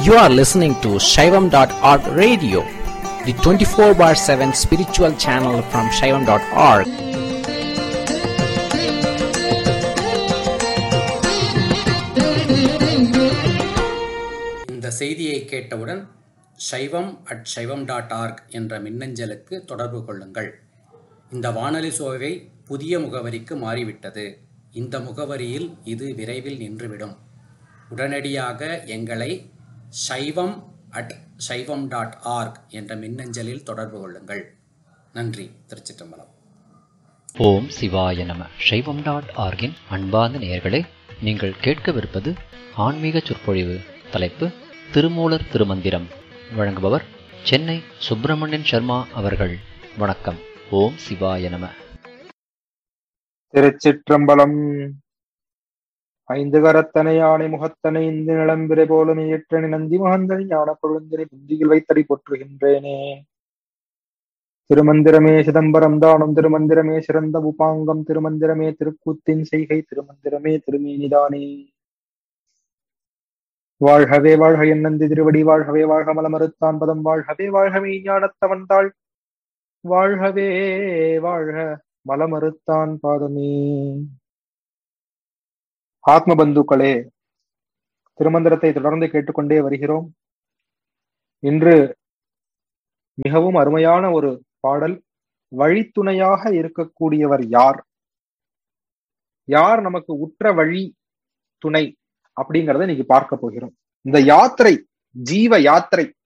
You are listening to Shaivam.org radio, the 24 bar 7 spiritual channel from Shaivam.org. இந்த செய்தியை கேட்டவுடன் சைவம் அட் சைவம் டாட் ஆர்க் என்ற மின்னஞ்சலுக்கு தொடர்பு கொள்ளுங்கள் இந்த வானொலி சோவை புதிய முகவரிக்கு மாறிவிட்டது இந்த முகவரியில் இது விரைவில் நின்றுவிடும் உடனடியாக எங்களை சைவம் அட் சைவம் டாட் ஆர்க் என்ற மின்னஞ்சலில் தொடர்பு கொள்ளுங்கள் நன்றி திருச்சிற்றம்பலம் ஓம் சிவாய நம சைவம் டாட் ஆர்கின் அன்பார்ந்த நேயர்களே நீங்கள் கேட்கவிருப்பது ஆன்மீக சொற்பொழிவு தலைப்பு திருமூலர் திருமந்திரம் வழங்குபவர் சென்னை சுப்பிரமணியன் சர்மா அவர்கள் வணக்கம் ஓம் சிவாய நம திருச்சிற்றம்பலம் ஐந்து கரத்தனை யானை முகத்தனை இந்து நிலம்பிரை போலும் இயற்றனை நந்தி மகந்தனை ஞான கொழுந்தினை புந்தியில் வைத்தடி போற்றுகின்றேனே திருமந்திரமே சிதம்பரம் தானம் திருமந்திரமே சிறந்த உபாங்கம் திருமந்திரமே திருக்கூத்தின் செய்கை திருமந்திரமே திருமேனிதானே வாழ்கவே வாழ்க என் நந்தி திருவடி வாழ்கவே வாழ்க மலமறுத்தான் பதம் வாழ்கவே வாழ்கவே ஞானத்தவன் தாள் வாழ்கவே வாழ்க மலமறுத்தான் பாதமே ஆத்ம பந்துக்களே திருமந்திரத்தை தொடர்ந்து கேட்டுக்கொண்டே வருகிறோம் இன்று மிகவும் அருமையான ஒரு பாடல் வழித்துணையாக இருக்கக்கூடியவர் யார் யார் நமக்கு உற்ற வழி துணை அப்படிங்கறத இன்னைக்கு பார்க்க போகிறோம் இந்த யாத்திரை ஜீவ யாத்திரை